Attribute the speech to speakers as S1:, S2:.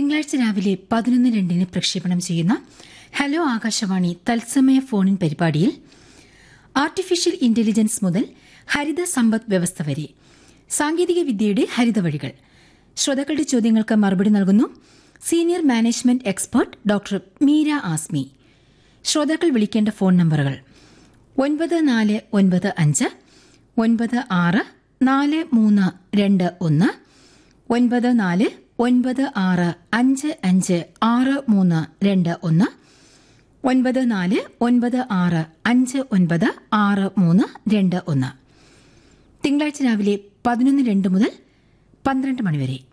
S1: തിങ്കളാഴ്ച രാവിലെ പതിനൊന്ന് രണ്ടിന് പ്രക്ഷേപണം ചെയ്യുന്ന ഹലോ ആകാശവാണി തത്സമയ ഫോണിൻ പരിപാടിയിൽ ആർട്ടിഫിഷ്യൽ ഇന്റലിജൻസ് മുതൽ ഹരിത സമ്പദ് വ്യവസ്ഥ വരെ സാങ്കേതിക വിദ്യയുടെ ഹരിത വഴികൾ ശ്രോതാക്കളുടെ ചോദ്യങ്ങൾക്ക് മറുപടി നൽകുന്നു senior management expert doctor Meera Asmi ശ്രോതാക്കൾ വിളിക്കേണ്ട ഫോൺ നമ്പറുകൾ ഒൻപത് നാല് ഒൻപത് അഞ്ച് ഒൻപത് ആറ് നാല് മൂന്ന് രണ്ട് ഒന്ന് ഒൻപത് നാല് ഒൻപത് ആറ് അഞ്ച് അഞ്ച് ആറ് മൂന്ന് രണ്ട് ഒന്ന് ഒൻപത് നാല് ഒൻപത് ആറ് അഞ്ച് ഒൻപത് ആറ് മൂന്ന് രണ്ട് ഒന്ന് തിങ്കളാഴ്ച രാവിലെ പതിനൊന്ന് രണ്ട് മുതൽ പന്ത്രണ്ട് മണിവരെ